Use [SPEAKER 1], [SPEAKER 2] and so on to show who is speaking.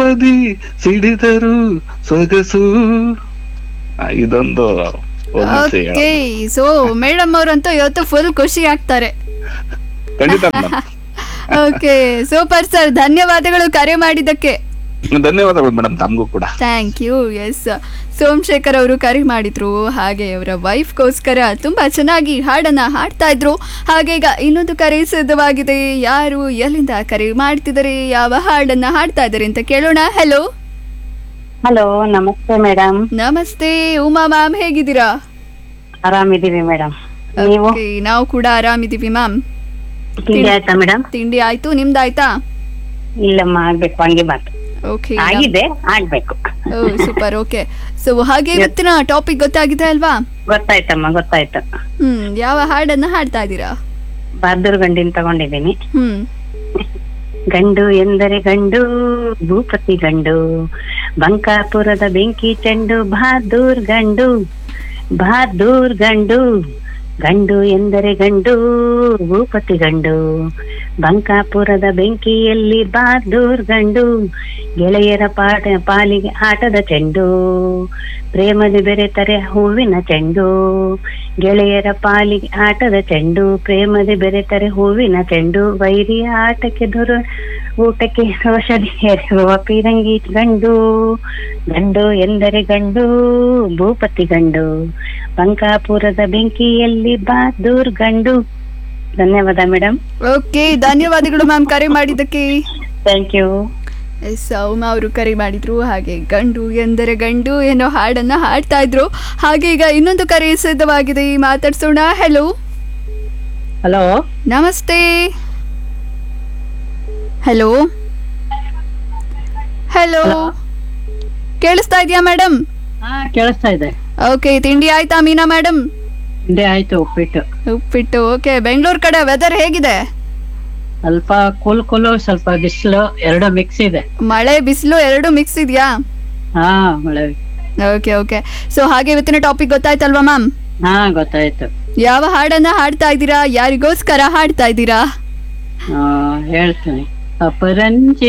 [SPEAKER 1] ಕೋಪದಿ ಸಿಡಿದರು ಸೊಗಸು ಆ, ಇದೊಂದು ಹೊಂದಿಸಿ ಹೇಳೋದು.
[SPEAKER 2] ಓಕೆ ಸೊ ಮೇಡಮ್ ಅವರಂತೂ ಇವತ್ತು ಫುಲ್ ಖುಷಿ ಆಗ್ತಾರೆ
[SPEAKER 1] ಖಂಡಿತ ಮೇಡಮ್
[SPEAKER 2] ಓಕೆ ಸೂಪರ್ ಸರ್ ಧನ್ಯವಾದಗಳು ಕರೆ ಮಾಡಿದ್ದಕ್ಕೆ
[SPEAKER 1] ಧನ್ಯವಾದಗಳು ಮೇಡಮ್ ತಮಗೂ ಕೂಡ
[SPEAKER 2] ಥ್ಯಾಂಕ್ ಯು ಎಸ್ ಸೋಮಶೇಖರ್ ಅವರು ಕರೆ ಮಾಡಿದ್ರು ಹಾಗೆ ಅವರ ವೈಫ್ಗೋಸ್ಕರ ತುಂಬಾ ಚೆನ್ನಾಗಿ ಹಾಡನ್ನ ಹಾಡ್ತಾ ಇದ್ರು ಹಾಗೆ ಈಗ ಇನ್ನೊಂದು ಕರೆ ಸಿದ್ಧವಾಗಿದೆ ಯಾರು ಎಲ್ಲಿಂದ ಕರೆ ಮಾಡ್ತಿದ್ದಾರೆ ಯಾವ ಹಾಡನ್ನ ಹಾಡ್ತಾ ಇದ್ದಾರೆ ಅಂತ ಕೇಳೋಣ ಹಲೋ
[SPEAKER 3] ಹಲೋ ನಮಸ್ತೆ ಮೇಡಮ್
[SPEAKER 2] ನಮಸ್ತೆ ಉಮಾ ಮ್ಯಾಮ್ ಹೇಗಿದ್ದೀರಾ
[SPEAKER 3] ಆರಾಮಿದೀವಿ ಮೇಡಮ್ ನೀವು
[SPEAKER 2] Okay, ನಾವು ಕೂಡ ಆರಾಮಿದೀವಿ ಮ್ಯಾಮ್
[SPEAKER 3] ತಿಂಡಿ ಆಯ್ತಾ ಮೇಡಮ್
[SPEAKER 2] ತಿಂಡಿ ಆಯ್ತು ನಿಮ್ದಾಯ್ತಾ
[SPEAKER 3] ಇಲ್ಲಮ್ಮ ಆಗ್ಬೇಕು ಹಂಗೆ ಮಾತು
[SPEAKER 2] ಓಕೆ
[SPEAKER 3] ಆಗಿದೆ ಆಗ್ಬೇಕು
[SPEAKER 2] ಸೂಪರ್ ಓಕೆ ಸೊ ಹಾಗೆ ಇವತ್ತಿನ ಟಾಪಿಕ್ ಗೊತ್ತಾಗಿದೆ ಅಲ್ವಾ
[SPEAKER 3] ಗೊತ್ತಾಯ್ತಮ್ಮ ಗೊತ್ತಾಯ್ತು
[SPEAKER 2] ಹ್ಮ್ ಯಾವ ಹಾಡನ್ನ ಹಾಡ್ತಾ ಇದ್ದೀರಾ
[SPEAKER 3] ಬಹದ್ದೂರ್ ಗಂಡಿನ ತಗೊಂಡಿದ್ದೀನಿ
[SPEAKER 2] ಹ್ಮ್
[SPEAKER 3] ಗಂಡು ಎಂದರೆ ಗಂಡು ಭೂಪತಿ ಗಂಡು ಬಂಕಾಪುರದ ಬೆಂಕಿ ಚೆಂಡು ಬಹದ್ದೂರ್ ಗಂಡು ಬಹದ್ದೂರ್ ಗಂಡು ಗಂಡು ಎಂದರೆ ಗಂಡು ಭೂಪತಿ ಗಂಡು ಬಂಕಾಪುರದ ಬೆಂಕಿಯಲ್ಲಿ ಬಹದ್ದೂರ್ ಗಂಡು ಗೆಳೆಯರ ಪಾಟ ಪಾಲಿಗೆ ಆಟದ ಚೆಂಡು ಪ್ರೇಮದಿ ಬೆರೆತರೆ ಹೂವಿನ ಚೆಂಡು ಗೆಳೆಯರ ಪಾಲಿಗೆ ಆಟದ ಚೆಂಡು ಪ್ರೇಮದಿ ಬೆರೆತರೆ ಹೂವಿನ ಚೆಂಡು ವೈರಿಯ ಆಟಕ್ಕೆ ದೊರ ಊಟಕ್ಕೆ ಔಷಧಿ ಹೇರುವ ಪಿರಂಗಿ ಗಂಡು ಗಂಡು ಎಂದರೆ ಗಂಡು ಭೂಪತಿ ಗಂಡು ಬಂಕಾಪುರದ ಬೆಂಕಿಯಲ್ಲಿ ಬಹದ್ದೂರ್ ಗಂಡು ಧನ್ಯವಾದ ಮೇಡಮ್
[SPEAKER 2] ಓಕೆ ಧನ್ಯವಾದಗಳು ಮ್ಯಾಮ್ ಕರೆ ಮಾಡಿದ್ದಕ್ಕೆ
[SPEAKER 3] ಥ್ಯಾಂಕ್ ಯು
[SPEAKER 2] ಎಸ್ ಉಮಾ ಅವರು ಕರೆ ಮಾಡಿದ್ರು ಹಾಗೆ ಗಂಡು ಎಂದರೆ ಗಂಡು ಏನೋ ಹಾಡನ್ನ ಹಾಡ್ತಾ ಇದ್ರು ಹಾಗೆ ಈಗ ಇನ್ನೊಂದು ಕರೆ ಸಿದ್ಧವಾಗಿದೆ ಮಾತಾಡ್ಸೋಣ ಹೆಲೋ
[SPEAKER 3] ಹಲೋ
[SPEAKER 2] ನಮಸ್ತೆ ಹೆಲೋ ಹೆಲೋ ಕೇಳಿಸ್ತಾ ಇದೆಯಾ ಮೇಡಮ್
[SPEAKER 3] ಹಾ ಕೇಳಿಸ್ತಾ ಇದೆ
[SPEAKER 2] ಓಕೆ ತಿಂಡಿ ಆಯ್ತಾ ಮೀನಾ ಮೇಡಮ್
[SPEAKER 3] ತಿಂಡಿ ಆಯ್ತು ಉಪ್ಪಿಟ್ಟು
[SPEAKER 2] ಉಪ್ಪಿಟ್ಟು ಓಕೆ ಬೆಂಗಳೂರು ಕಡೆ ವೆದರ್ ಹೇಗಿದೆ
[SPEAKER 3] ಸ್ವಲ್ಪ ಕೂಲ್ ಕೂಲು ಸ್ವಲ್ಪ ಬಿಸಿಲು ಎರಡು ಮಿಕ್ಸ್ ಇದೆ
[SPEAKER 2] ಮಳೆ ಬಿಸಿಲು ಎರಡು ಮಿಕ್ಸ್ ಇದೆಯಾ
[SPEAKER 3] ಹಾ ಮಳೆ
[SPEAKER 2] ಓಕೆ ಓಕೆ ಸೊ ಹಾಗೆ ಇವತ್ತಿನ ಟಾಪಿಕ್ ಗೊತ್ತಾಯ್ತಲ್ವಾ ಮ್ಯಾಮ್
[SPEAKER 3] ಹಾ ಗೊತ್ತಾಯ್ತು
[SPEAKER 2] ಯಾವ ಹಾಡನ್ನ ಹಾಡ್ತಾ ಇದ್ದೀರಾ ಯಾರಿಗೋಸ್ಕರ ಹಾಡ್ತಾ ಇದ್ದೀರಾ
[SPEAKER 3] ಆ, ಹೇಳ್ತೀನಿ ಅಪರಂಜಿ